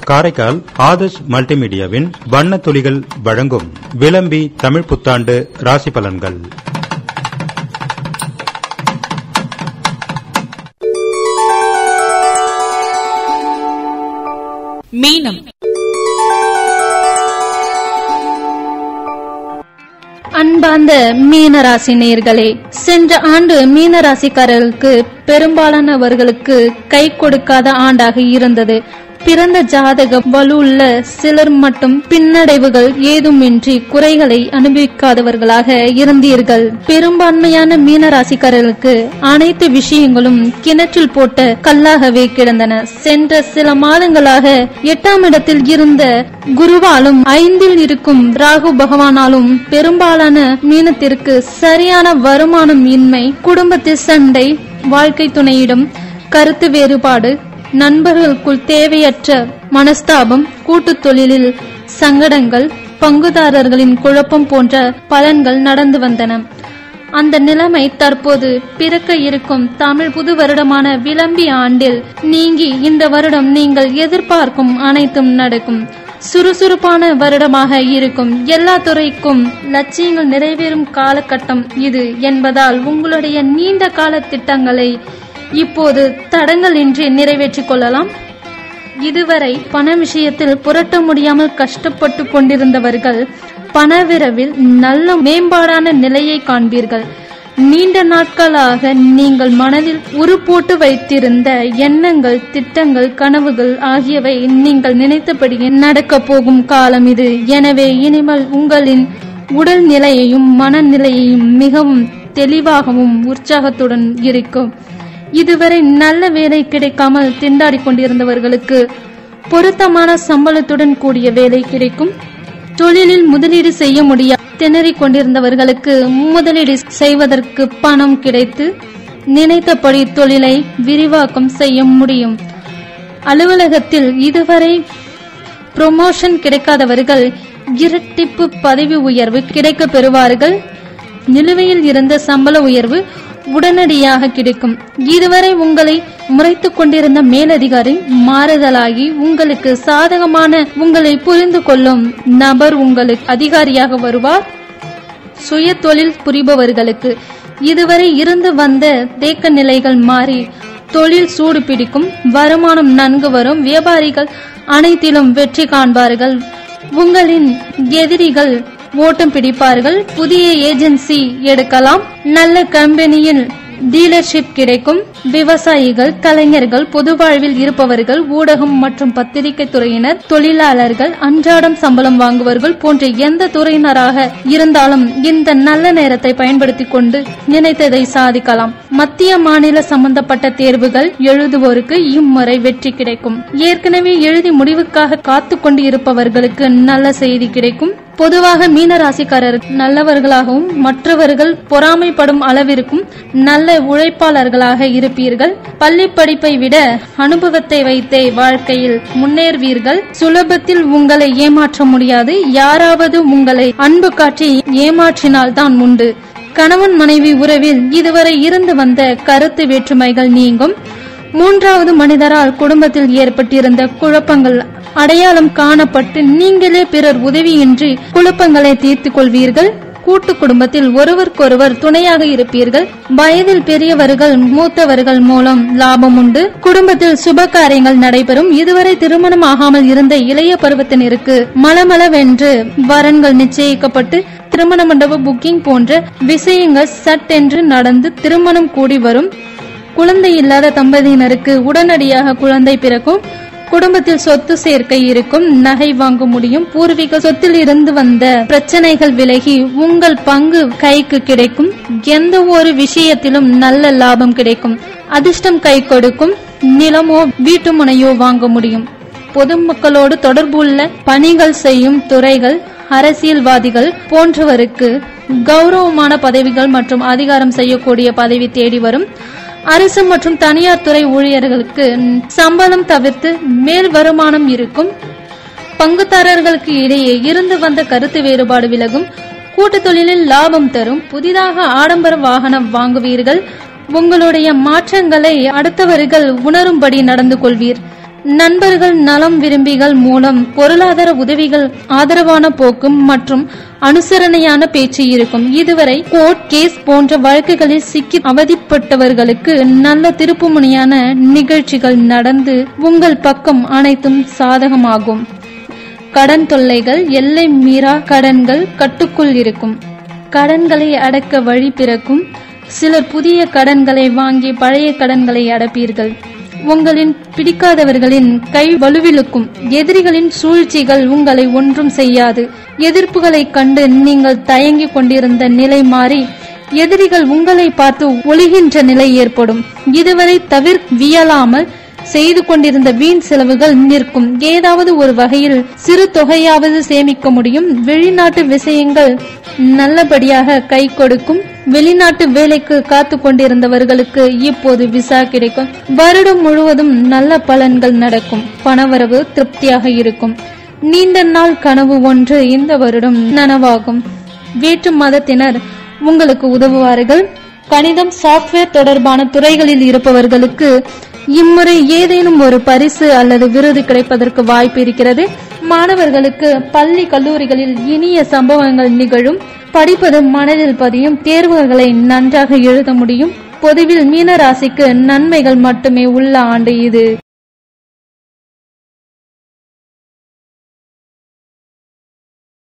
காரைக்கால் ஆதர்ஷ் மல்டிமீடியாவின் வண்ண துளிகள் வழங்கும் விளம்பி தமிழ் புத்தாண்டு ராசி பலன்கள் மீனம் அன்பார்ந்த மீனராசி நேர்களே சென்ற ஆண்டு மீனராசிக்காரர்களுக்கு பெரும்பாலானவர்களுக்கு கை கொடுக்காத ஆண்டாக இருந்தது பிறந்த ஜாதக வலுவுள்ள சிலர் மட்டும் பின்னடைவுகள் ஏதுமின்றி குறைகளை அனுபவிக்காதவர்களாக இருந்தீர்கள் பெரும்பான்மையான மீனராசிக்காரர்களுக்கு அனைத்து விஷயங்களும் கிணற்றில் போட்ட கல்லாகவே கிடந்தன சென்ற சில மாதங்களாக எட்டாம் இடத்தில் இருந்த குருவாலும் ஐந்தில் இருக்கும் ராகு பகவானாலும் பெரும்பாலான மீனத்திற்கு சரியான வருமானம் இன்மை குடும்பத்தில் சண்டை வாழ்க்கை துணையிடம் கருத்து வேறுபாடு நண்பர்களுக்குள் தேவையற்ற மனஸ்தாபம் கூட்டுத் தொழிலில் சங்கடங்கள் பங்குதாரர்களின் குழப்பம் போன்ற பலன்கள் நடந்து வந்தன அந்த நிலைமை தற்போது பிறக்க இருக்கும் தமிழ் புது வருடமான விளம்பி ஆண்டில் நீங்கி இந்த வருடம் நீங்கள் எதிர்பார்க்கும் அனைத்தும் நடக்கும் சுறுசுறுப்பான வருடமாக இருக்கும் எல்லா துறைக்கும் லட்சியங்கள் நிறைவேறும் காலகட்டம் இது என்பதால் உங்களுடைய நீண்ட கால திட்டங்களை இப்போது தடங்களின்றி நிறைவேற்றிக் கொள்ளலாம் இதுவரை பண விஷயத்தில் புரட்ட முடியாமல் கஷ்டப்பட்டு கொண்டிருந்தவர்கள் பணவிரவில் நல்ல மேம்பாடான நிலையை காண்பீர்கள் நீண்ட நாட்களாக நீங்கள் மனதில் உருப்போட்டு வைத்திருந்த எண்ணங்கள் திட்டங்கள் கனவுகள் ஆகியவை நீங்கள் நினைத்தபடி நடக்கப் போகும் காலம் இது எனவே இனிமேல் உங்களின் உடல் நிலையையும் மனநிலையையும் மிகவும் தெளிவாகவும் உற்சாகத்துடன் இருக்கும் இதுவரை நல்ல வேலை கிடைக்காமல் திண்டாடி கொண்டிருந்தவர்களுக்கு பொருத்தமான சம்பளத்துடன் கூடிய வேலை கிடைக்கும் தொழிலில் முதலீடு செய்ய முடியாது திணறிக் கொண்டிருந்தவர்களுக்கு முதலீடு செய்வதற்கு பணம் கிடைத்து நினைத்தபடி தொழிலை விரிவாக்கம் செய்ய முடியும் அலுவலகத்தில் இதுவரை ப்ரொமோஷன் கிடைக்காதவர்கள் இரட்டிப்பு பதவி உயர்வு கிடைக்க பெறுவார்கள் நிலுவையில் இருந்த சம்பள உயர்வு உடனடியாக கிடைக்கும் இதுவரை உங்களை முறைத்துக் கொண்டிருந்த மேலதிகாரி மாறுதலாகி உங்களுக்கு சாதகமான உங்களை புரிந்து கொள்ளும் நபர் உங்களுக்கு அதிகாரியாக வருவார் சுய தொழில் புரிபவர்களுக்கு இதுவரை இருந்து வந்த தேக்க நிலைகள் மாறி தொழில் சூடு பிடிக்கும் வருமானம் நன்கு வரும் வியாபாரிகள் அனைத்திலும் வெற்றி காண்பார்கள் உங்களின் எதிரிகள் ஓட்டம் பிடிப்பார்கள் புதிய ஏஜென்சி எடுக்கலாம் நல்ல கம்பெனியில் டீலர்ஷிப் கிடைக்கும் விவசாயிகள் கலைஞர்கள் பொது வாழ்வில் இருப்பவர்கள் ஊடகம் மற்றும் பத்திரிகை துறையினர் தொழிலாளர்கள் அன்றாடம் சம்பளம் வாங்குவர்கள் போன்ற எந்த துறையினராக இருந்தாலும் இந்த நல்ல நேரத்தை பயன்படுத்திக் கொண்டு நினைத்ததை சாதிக்கலாம் மத்திய மாநில சம்பந்தப்பட்ட தேர்வுகள் எழுதுவோருக்கு இம்முறை வெற்றி கிடைக்கும் ஏற்கனவே எழுதி முடிவுக்காக காத்து கொண்டு இருப்பவர்களுக்கு நல்ல செய்தி கிடைக்கும் பொதுவாக மீன ராசிக்காரர் நல்லவர்களாகவும் மற்றவர்கள் பொறாமைப்படும் அளவிற்கும் நல்ல உழைப்பாளர்களாக இருப்பீர்கள் பள்ளி படிப்பை விட அனுபவத்தை வைத்தே வாழ்க்கையில் முன்னேறுவீர்கள் சுலபத்தில் உங்களை ஏமாற்ற முடியாது யாராவது உங்களை அன்பு காட்டி ஏமாற்றினால் தான் உண்டு கணவன் மனைவி உறவில் இதுவரை இருந்து வந்த கருத்து வேற்றுமைகள் நீங்கும் மூன்றாவது மனிதரால் குடும்பத்தில் ஏற்பட்டிருந்த குழப்பங்கள் அடையாளம் காணப்பட்டு நீங்களே பிறர் உதவியின்றி குழப்பங்களை தீர்த்துக் கொள்வீர்கள் கூட்டு குடும்பத்தில் ஒருவருக்கொருவர் துணையாக இருப்பீர்கள் வயதில் பெரியவர்கள் மூத்தவர்கள் மூலம் லாபம் உண்டு குடும்பத்தில் சுப காரியங்கள் நடைபெறும் இதுவரை திருமணம் ஆகாமல் இருந்த இளைய பருவத்தினருக்கு மலமளவென்று வரன்கள் நிச்சயிக்கப்பட்டு திருமண மண்டப புக்கிங் போன்ற விஷயங்கள் சட்டென்று நடந்து திருமணம் கூடி வரும் குழந்தை இல்லாத தம்பதியினருக்கு உடனடியாக குழந்தை பிறக்கும் குடும்பத்தில் சொத்து சேர்க்கை இருக்கும் நகை வாங்க முடியும் பூர்வீக சொத்தில் இருந்து வந்த பிரச்சனைகள் விலகி உங்கள் பங்கு கைக்கு கிடைக்கும் எந்த ஒரு விஷயத்திலும் நல்ல லாபம் கிடைக்கும் அதிர்ஷ்டம் கை கொடுக்கும் நிலமோ வீட்டு முனையோ வாங்க முடியும் பொதுமக்களோடு தொடர்புள்ள பணிகள் செய்யும் துறைகள் அரசியல்வாதிகள் போன்றவருக்கு கௌரவமான பதவிகள் மற்றும் அதிகாரம் செய்யக்கூடிய பதவி தேடி வரும் அரசு மற்றும் தனியார் துறை ஊழியர்களுக்கு சம்பளம் தவிர்த்து மேல் வருமானம் இருக்கும் பங்குதாரர்களுக்கு இடையே இருந்து வந்த கருத்து வேறுபாடு விலகும் கூட்டு தொழிலில் லாபம் தரும் புதிதாக ஆடம்பர வாகனம் வாங்குவீர்கள் உங்களுடைய மாற்றங்களை அடுத்தவர்கள் உணரும்படி நடந்து கொள்வீர் நண்பர்கள் நலம் விரும்பிகள் மூலம் பொருளாதார உதவிகள் ஆதரவான போக்கும் மற்றும் அனுசரணையான பேச்சு இருக்கும் இதுவரை கோர்ட் கேஸ் போன்ற வழக்குகளில் சிக்கி அவதிப்பட்டவர்களுக்கு நல்ல திருப்புமுனையான நிகழ்ச்சிகள் நடந்து உங்கள் பக்கம் அனைத்தும் சாதகமாகும் கடன் தொல்லைகள் எல்லை மீறா கடன்கள் கட்டுக்குள் இருக்கும் கடன்களை அடக்க வழி பிறக்கும் சிலர் புதிய கடன்களை வாங்கி பழைய கடன்களை அடப்பீர்கள் உங்களின் பிடிக்காதவர்களின் கை வலுவிழுக்கும் எதிரிகளின் சூழ்ச்சிகள் உங்களை ஒன்றும் செய்யாது எதிர்ப்புகளைக் கண்டு நீங்கள் தயங்கிக் கொண்டிருந்த நிலை மாறி எதிரிகள் உங்களை பார்த்து ஒளிகின்ற நிலை ஏற்படும் இதுவரை தவிர்வியலாமல் செய்து கொண்டிருந்த வீண் செலவுகள் நிற்கும் ஏதாவது ஒரு வகையில் சிறு தொகையாவது சேமிக்க முடியும் வெளிநாட்டு விஷயங்கள் நல்லபடியாக கை கொடுக்கும் வெளிநாட்டு வேலைக்கு காத்து கொண்டிருந்தவர்களுக்கு இப்போது விசா கிடைக்கும் வருடம் முழுவதும் நல்ல பலன்கள் நடக்கும் பணவரவு திருப்தியாக இருக்கும் நீண்ட நாள் கனவு ஒன்று இந்த வருடம் நனவாகும் வேற்று மதத்தினர் உங்களுக்கு உதவுவார்கள் கணிதம் சாப்ட்வேர் தொடர்பான துறைகளில் இருப்பவர்களுக்கு இம்முறை ஏதேனும் ஒரு பரிசு அல்லது விருது கிடைப்பதற்கு வாய்ப்பு இருக்கிறது மாணவர்களுக்கு பள்ளி கல்லூரிகளில் இனிய சம்பவங்கள் நிகழும் படிப்பது மனதில் பதியும் தேர்வுகளை நன்றாக எழுத முடியும் பொதுவில் மீனராசிக்கு நன்மைகள் மட்டுமே உள்ள ஆண்டு இது